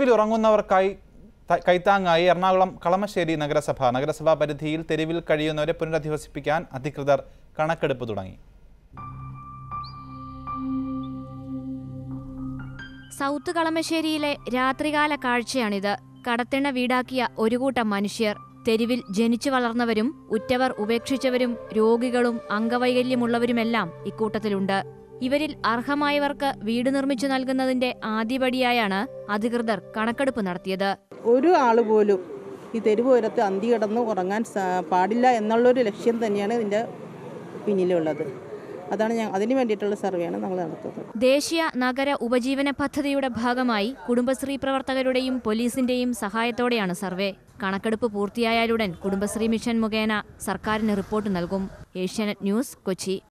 തെരുവിലുറങ്ങുന്നവർക്കായി ത- കൈത്താങ്ങായി എറണാകുളം കളമശ്ശേരി നഗരസഭ നഗരസഭാ പരിധിയിൽ തെരുവിൽ കഴിയുന്നവരെ പുനരധിവസിപ്പിക്കാൻ അധികൃതർ കണക്കെടുപ്പ് തുടങ്ങി സൗത്ത് കളമശ്ശേരിയിലെ രാത്രികാല കാഴ്ചയാണിത് കടത്തിണ്ണ വീടാക്കിയ ഒരു കൂട്ടം മനുഷ്യർ തെരുവിൽ ജനിച്ചു വളർന്നവരും ഉറ്റവർ ഉപേക്ഷിച്ചവരും രോഗികളും അംഗവൈകല്യമുള്ളവരുമെല്ലാം ഇക്കൂട്ടത്തിലുണ്ട് ഇവരിൽ അർഹമായവർക്ക് വീട് നിർമ്മിച്ചു നൽകുന്നതിന്റെ ആദ്യപടിയായാണ് അധികൃതർ കണക്കെടുപ്പ് നടത്തിയത് ഒരു ആൾ പോലും ഈ തെരുവോരത്ത് അന്തി കിടന്ന് ഉറങ്ങാൻ സാ- പാടില്ല എന്നുള്ളൊരു ലക്ഷ്യം തന്നെയാണ് ഇതിൻ്റെ പിന്നിലുള്ളത് അതാണ് ഞാൻ അതിന് വേണ്ടിയിട്ടുള്ള സർവേയാണ് നമ്മൾ നടത്തുന്നത് ദേശീയ നഗര ഉപജീവന പദ്ധതിയുടെ ഭാഗമായി കുടുംബശ്രീ പ്രവർത്തകരുടെയും പോലീസിന്റെയും സഹായത്തോടെയാണ് സർവേ കണക്കെടുപ്പ് പൂർത്തിയായാലുടൻ കുടുംബശ്രീ മിഷൻ മുഖേന സർക്കാരിന് റിപ്പോർട്ട് നൽകും ഏഷ്യാനെറ്റ് ന്യൂസ് കൊച്ചി